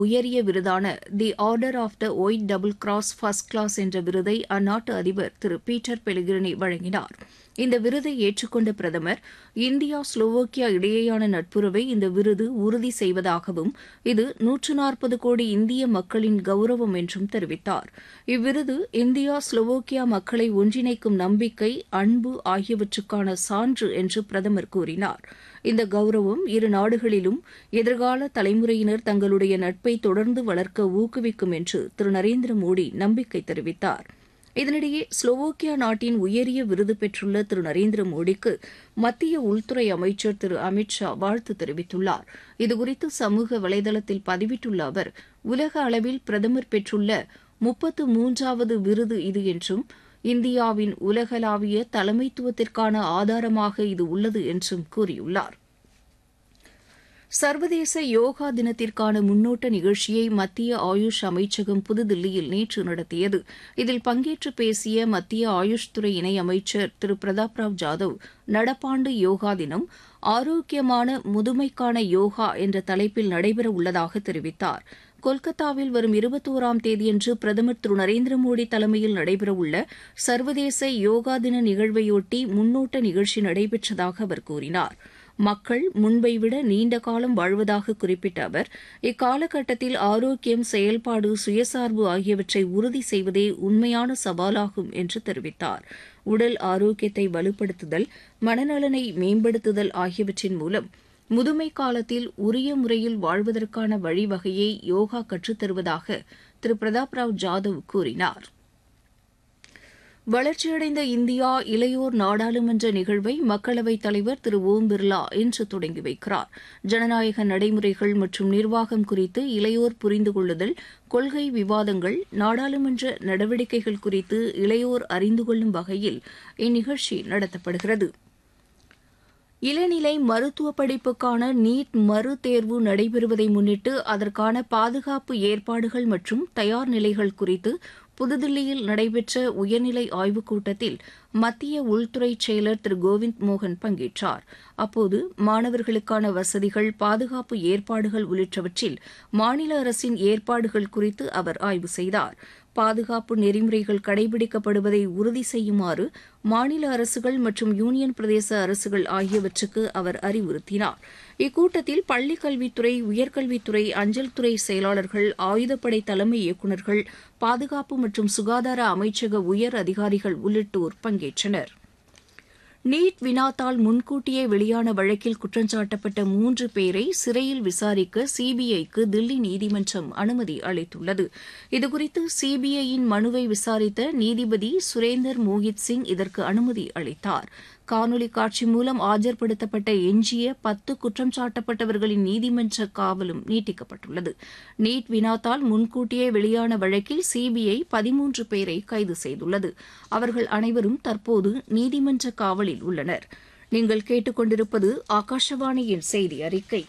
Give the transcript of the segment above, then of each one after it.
உயரிய விருதான the order of the white double cross first class என்ற விருதை அந்நாட்டு அதிபர் திரு பீட்டர் பெலிகிரினி வழங்கினார் இந்த விருதை ஏற்றுக்கொண்ட பிரதமர் இந்தியா ஸ்லோவோக்கியா இடையேயான நட்புறவை இந்த விருது உறுதி செய்வதாகவும் இது நூற்று நாற்பது கோடி இந்திய மக்களின் கௌரவம் என்றும் தெரிவித்தார் இவ்விருது இந்தியா ஸ்லோவோக்கியா மக்களை ஒன்றிணைக்கும் நம்பிக்கை அன்பு ஆகியவற்றுக்கான சான்று என்று பிரதமர் கூறினார் இந்த கௌரவம் இரு நாடுகளிலும் எதிர்கால தலைமுறையினர் தங்களுடைய நட்பை தொடர்ந்து வளர்க்க ஊக்குவிக்கும் என்று திரு நரேந்திர மோடி நம்பிக்கை தெரிவித்தார் இதனிடையே ஸ்லோவோக்கியா நாட்டின் உயரிய விருது பெற்றுள்ள திரு நரேந்திர மோடிக்கு மத்திய உள்துறை அமைச்சர் திரு அமித் ஷா வாழ்த்து தெரிவித்துள்ளார் இதுகுறித்து சமூக வலைதளத்தில் பதிவிட்டுள்ள அவர் உலக அளவில் பிரதமர் பெற்றுள்ள முப்பத்து மூன்றாவது விருது இது என்றும் இந்தியாவின் உலகளாவிய தலைமைத்துவத்திற்கான ஆதாரமாக இது உள்ளது என்றும் கூறியுள்ளார் சர்வதேச யோகா தினத்திற்கான முன்னோட்ட நிகழ்ச்சியை மத்திய ஆயுஷ் அமைச்சகம் புதுதில்லியில் நேற்று நடத்தியது இதில் பங்கேற்று பேசிய மத்திய ஆயுஷ் துறை இணையமைச்சர் திரு பிரதாப் ராவ் ஜாதவ் நடப்பாண்டு யோகா தினம் ஆரோக்கியமான முதுமைக்கான யோகா என்ற தலைப்பில் நடைபெற உள்ளதாக தெரிவித்தார் கொல்கத்தாவில் வரும் இருபத்தோராம் தேதியன்று பிரதமர் திரு நரேந்திர மோடி தலைமையில் நடைபெறவுள்ள சர்வதேச யோகா தின நிகழ்வையொட்டி முன்னோட்ட நிகழ்ச்சி நடைபெற்றதாக அவர் கூறினார் மக்கள் முன்பை விட நீண்ட காலம் வாழ்வதாக குறிப்பிட்ட அவர் இக்காலகட்டத்தில் ஆரோக்கியம் செயல்பாடு சுயசார்பு ஆகியவற்றை உறுதி செய்வதே உண்மையான சவாலாகும் என்று தெரிவித்தார் உடல் ஆரோக்கியத்தை வலுப்படுத்துதல் மனநலனை மேம்படுத்துதல் ஆகியவற்றின் மூலம் முதுமை காலத்தில் உரிய முறையில் வாழ்வதற்கான வழிவகையை யோகா கற்றுத்தருவதாக திரு பிரதாப் ராவ் ஜாதவ் கூறினார் வளர்ச்சியடைந்த இந்தியா இளையோர் நாடாளுமன்ற நிகழ்வை மக்களவைத் தலைவர் திரு ஓம் பிர்லா இன்று தொடங்கி வைக்கிறார் ஜனநாயக நடைமுறைகள் மற்றும் நிர்வாகம் குறித்து இளையோர் புரிந்து கொள்ளுதல் கொள்கை விவாதங்கள் நாடாளுமன்ற நடவடிக்கைகள் குறித்து இளையோர் அறிந்து கொள்ளும் வகையில் இந்நிகழ்ச்சி நடத்தப்படுகிறது இளநிலை மருத்துவ படிப்புக்கான நீட் மறு தேர்வு நடைபெறுவதை முன்னிட்டு அதற்கான பாதுகாப்பு ஏற்பாடுகள் மற்றும் தயார் நிலைகள் குறித்து புதுதில்லியில் நடைபெற்ற உயர்நிலை ஆய்வுக் கூட்டத்தில் மத்திய உள்துறை செயலர் திரு கோவிந்த் மோகன் பங்கேற்றார் அப்போது மாணவர்களுக்கான வசதிகள் பாதுகாப்பு ஏற்பாடுகள் உள்ளிட்டவற்றில் மாநில அரசின் ஏற்பாடுகள் குறித்து அவர் ஆய்வு செய்தார் பாதுகாப்பு நெறிமுறைகள் கடைபிடிக்கப்படுவதை உறுதி செய்யுமாறு மாநில அரசுகள் மற்றும் யூனியன் பிரதேச அரசுகள் ஆகியவற்றுக்கு அவர் அறிவுறுத்தினார் இக்கூட்டத்தில் பள்ளிக் கல்வித்துறை உயர்கல்வித்துறை அஞ்சல் துறை செயலாளர்கள் ஆயுதப்படை தலைமை இயக்குநர்கள் பாதுகாப்பு மற்றும் சுகாதார அமைச்சக உயர் அதிகாரிகள் உள்ளிட்டோர் பங்கேற்றனர் நீட் வினாத்தால் முன்கூட்டியே வெளியான வழக்கில் குற்றஞ்சாட்டப்பட்ட மூன்று பேரை சிறையில் விசாரிக்க சிபிஐக்கு தில்லி நீதிமன்றம் அனுமதி அளித்துள்ளது இதுகுறித்து சிபிஐயின் மனுவை விசாரித்த நீதிபதி சுரேந்தர் மோஹித் சிங் இதற்கு அனுமதி அளித்தார் காணொலி காட்சி மூலம் ஆஜர்படுத்தப்பட்ட எஞ்சிய பத்து குற்றம் சாட்டப்பட்டவர்களின் நீதிமன்ற காவலும் நீட்டிக்கப்பட்டுள்ளது நீட் வினாத்தால் முன்கூட்டியே வெளியான வழக்கில் சிபிஐ பதிமூன்று பேரை கைது செய்துள்ளது அவர்கள் அனைவரும் தற்போது நீதிமன்ற காவலில் உள்ளனர் நீங்கள் கேட்டுக்கொண்டிருப்பது ஆகாஷவாணியின் செய்தி அறிக்கை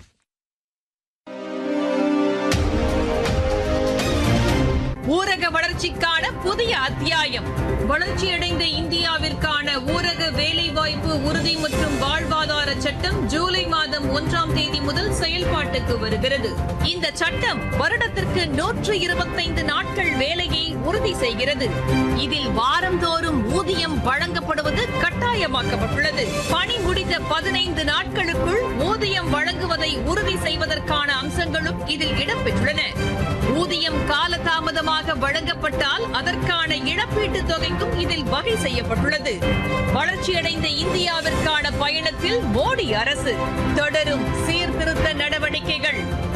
ஊரக வளர்ச்சிக்கான புதிய அத்தியாயம் வளர்ச்சியடைந்த இந்தியாவிற்கான ஊரக வேலைவாய்ப்பு உறுதி மற்றும் வாழ்வாதார சட்டம் ஜூலை மாதம் ஒன்றாம் தேதி முதல் செயல்பாட்டுக்கு வருகிறது இந்த சட்டம் வருடத்திற்கு நூற்று இருபத்தைந்து நாட்கள் வேலையை உறுதி செய்கிறது இதில் வாரந்தோறும் ஊதியம் வழங்கப்படுவது கட்டாயமாக்கப்பட்டுள்ளது பணி முடிந்த பதினைந்து நாட்களுக்குள் ஊதியம் வழங்குவதை உறுதி செய்வதற்கான அம்சங்களும் இதில் இடம்பெற்றுள்ளன ஊதியம் காலதாமதமாக வழங்கப்பட்டால் அதற்கான இழப்பீட்டுத் தொகைக்கும் இதில் வகை செய்யப்பட்டுள்ளது வளர்ச்சியடைந்த இந்தியாவிற்கான பயணத்தில் மோடி அரசு தொடரும் சீர்திருத்த நடவடிக்கைகள்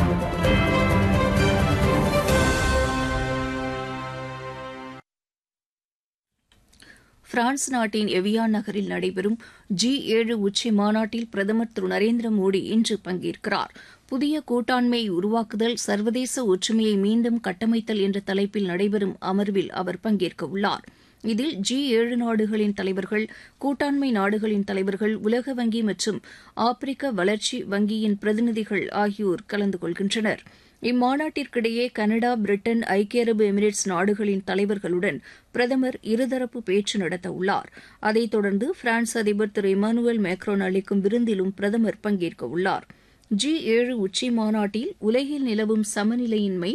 பிரான்ஸ் நாட்டின் எவியான் நகரில் நடைபெறும் ஜி ஏழு உச்சி மாநாட்டில் பிரதமர் திரு நரேந்திர மோடி இன்று பங்கேற்கிறார் புதிய கூட்டாண்மை உருவாக்குதல் சர்வதேச ஒற்றுமையை மீண்டும் கட்டமைத்தல் என்ற தலைப்பில் நடைபெறும் அமர்வில் அவர் பங்கேற்க உள்ளார் இதில் ஜி ஏழு நாடுகளின் தலைவர்கள் கூட்டாண்மை நாடுகளின் தலைவர்கள் உலக வங்கி மற்றும் ஆப்பிரிக்க வளர்ச்சி வங்கியின் பிரதிநிதிகள் ஆகியோர் கலந்து கொள்கின்றனர் இம்மாநாட்டிற்கிடையே கனடா பிரிட்டன் ஐக்கிய அரபு எமிரேட்ஸ் நாடுகளின் தலைவர்களுடன் பிரதமர் இருதரப்பு பேச்சு நடத்த உள்ளார் அதைத் தொடர்ந்து பிரான்ஸ் அதிபர் திரு இமானுவேல் மேக்ரோன் அளிக்கும் விருந்திலும் பிரதமர் பங்கேற்க உள்ளார் ஜி ஏழு உச்சி மாநாட்டில் உலகில் நிலவும் சமநிலையின்மை